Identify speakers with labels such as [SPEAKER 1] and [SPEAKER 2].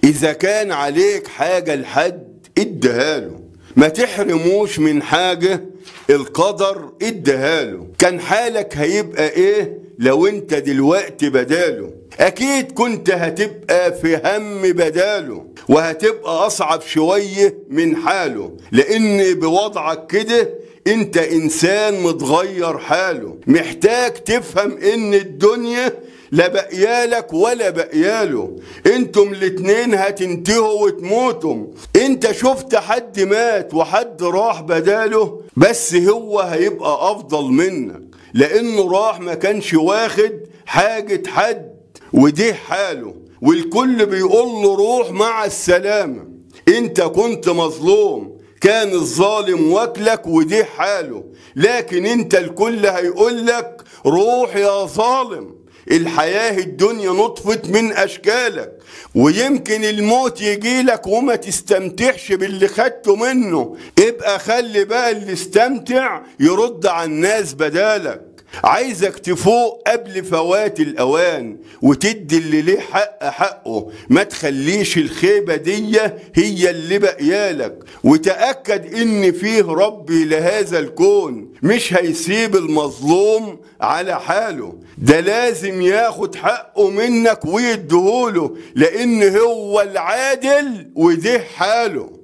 [SPEAKER 1] إذا كان عليك حاجة لحد اديها له ما تحرموش من حاجة القدر اديها له كان حالك هيبقى ايه لو انت دلوقتي بداله اكيد كنت هتبقى في هم بداله وهتبقى اصعب شوية من حاله لان بوضعك كده انت انسان متغير حاله محتاج تفهم ان الدنيا لا بقيالك ولا بقياله انتم الاتنين هتنتهوا وتموتوا انت شفت حد مات وحد راح بداله بس هو هيبقى افضل منك لانه راح ما كانش واخد حاجة حد ودي حاله والكل بيقول له روح مع السلامة انت كنت مظلوم كان الظالم واكلك ودي حاله لكن انت الكل هيقول لك روح يا ظالم الحياة الدنيا نطفت من أشكالك ويمكن الموت يجيلك وما تستمتعش باللي خدته منه ابقى خلي بقى اللي استمتع يرد على الناس بدالك عايزك تفوق قبل فوات الأوان وتدي اللي ليه حق حقه ما تخليش الخيبة دي هي اللي بقيالك وتأكد إن فيه ربي لهذا الكون مش هيسيب المظلوم على حاله ده لازم ياخد حقه منك ويديهوله لأن هو العادل وده حاله